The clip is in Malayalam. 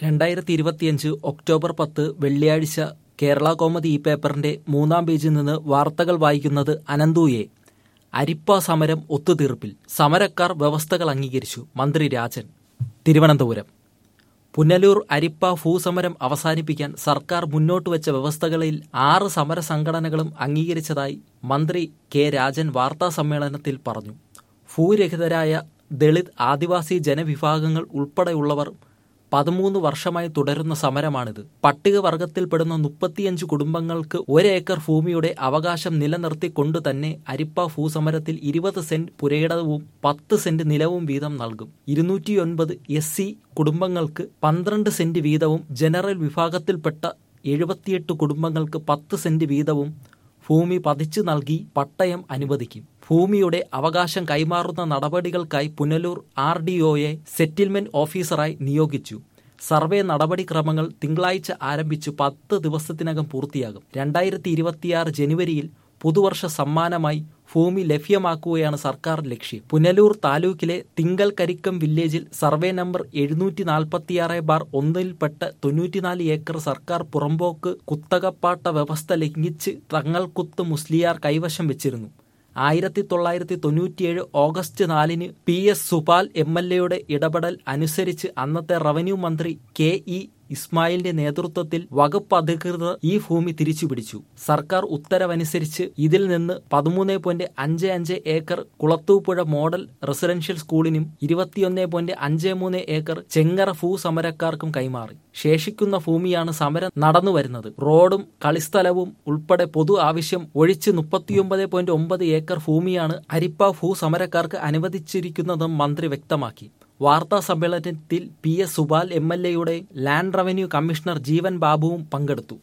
രണ്ടായിരത്തി ഇരുപത്തിയഞ്ച് ഒക്ടോബർ പത്ത് വെള്ളിയാഴ്ച കേരള കോമതി ഈ പേപ്പറിന്റെ മൂന്നാം പേജിൽ നിന്ന് വാർത്തകൾ വായിക്കുന്നത് അനന്തുയെ അരിപ്പ സമരം ഒത്തുതീർപ്പിൽ സമരക്കാർ വ്യവസ്ഥകൾ അംഗീകരിച്ചു മന്ത്രി രാജൻ തിരുവനന്തപുരം പുനലൂർ അരിപ്പ ഭൂസമരം അവസാനിപ്പിക്കാൻ സർക്കാർ മുന്നോട്ട് വെച്ച വ്യവസ്ഥകളിൽ ആറ് സമര സംഘടനകളും അംഗീകരിച്ചതായി മന്ത്രി കെ രാജൻ വാർത്താ സമ്മേളനത്തിൽ പറഞ്ഞു ഭൂരഹിതരായ ദളിത് ആദിവാസി ജനവിഭാഗങ്ങൾ ഉൾപ്പെടെയുള്ളവർ പതിമൂന്ന് വർഷമായി തുടരുന്ന സമരമാണിത് പട്ടികവർഗത്തിൽപ്പെടുന്ന മുപ്പത്തിയഞ്ച് കുടുംബങ്ങൾക്ക് ഒരേക്കർ ഭൂമിയുടെ അവകാശം നിലനിർത്തിക്കൊണ്ടു തന്നെ അരിപ്പ ഭൂസമരത്തിൽ ഇരുപത് സെന്റ് പുരയിടവും പത്ത് സെന്റ് നിലവും വീതം നൽകും ഇരുന്നൂറ്റിയൊൻപത് എസ് സി കുടുംബങ്ങൾക്ക് പന്ത്രണ്ട് സെന്റ് വീതവും ജനറൽ വിഭാഗത്തിൽപ്പെട്ട എഴുപത്തിയെട്ട് കുടുംബങ്ങൾക്ക് പത്ത് സെന്റ് വീതവും ഭൂമി പതിച്ചു നൽകി പട്ടയം അനുവദിക്കും ഭൂമിയുടെ അവകാശം കൈമാറുന്ന നടപടികൾക്കായി പുനലൂർ ആർ ഡി ഒയെ സെറ്റിൽമെന്റ് ഓഫീസറായി നിയോഗിച്ചു സർവേ നടപടിക്രമങ്ങൾ തിങ്കളാഴ്ച ആരംഭിച്ചു പത്ത് ദിവസത്തിനകം പൂർത്തിയാകും രണ്ടായിരത്തി ഇരുപത്തിയാറ് ജനുവരിയിൽ പുതുവർഷ സമ്മാനമായി ഭൂമി ലഭ്യമാക്കുകയാണ് സർക്കാർ ലക്ഷ്യം പുനലൂർ താലൂക്കിലെ തിങ്കൽ കരിക്കം വില്ലേജിൽ സർവേ നമ്പർ എഴുന്നൂറ്റി നാൽപ്പത്തിയാറ് ബാർ ഒന്നിൽപ്പെട്ട് തൊണ്ണൂറ്റിനാല് ഏക്കർ സർക്കാർ പുറമ്പോക്ക് കുത്തകപ്പാട്ട വ്യവസ്ഥ ലംഘിച്ച് തങ്ങൾക്കുത്ത് മുസ്ലിയാർ കൈവശം വെച്ചിരുന്നു ആയിരത്തി തൊള്ളായിരത്തി തൊണ്ണൂറ്റിയേഴ് ഓഗസ്റ്റ് നാലിന് P S Supal M L എയുടെ ഇടപെടൽ അനുസരിച്ച് അന്നത്തെ റവന്യൂ മന്ത്രി കെ ഇ ഇസ്മായിലിന്റെ നേതൃത്വത്തിൽ വകുപ്പ് അധികൃതർ ഈ ഭൂമി തിരിച്ചുപിടിച്ചു സർക്കാർ ഉത്തരവനുസരിച്ച് ഇതിൽ നിന്ന് പതിമൂന്ന് പോയിന്റ് അഞ്ച് അഞ്ച് ഏക്കർ കുളത്തൂപ്പുഴ മോഡൽ റെസിഡൻഷ്യൽ സ്കൂളിനും ഇരുപത്തിയൊന്ന് പോയിന്റ് അഞ്ച് മൂന്ന് ഏക്കർ ചെങ്ങറ ഭൂ സമരക്കാർക്കും കൈമാറി ശേഷിക്കുന്ന ഭൂമിയാണ് സമരം നടന്നുവരുന്നത് റോഡും കളിസ്ഥലവും ഉൾപ്പെടെ പൊതു ആവശ്യം ഒഴിച്ച് മുപ്പത്തിയൊമ്പത് പോയിന്റ് ഒമ്പത് ഏക്കർ ഭൂമിയാണ് അരിപ്പ ഭൂ സമരക്കാർക്ക് അനുവദിച്ചിരിക്കുന്നതെന്നും മന്ത്രി വ്യക്തമാക്കി വാർത്താ സമ്മേളനത്തിൽ P S Subal M L എയുടെ ലാൻഡ് റവന്യൂ കമ്മീഷണർ ജീവൻ ബാബുവും പങ്കെടുത്തു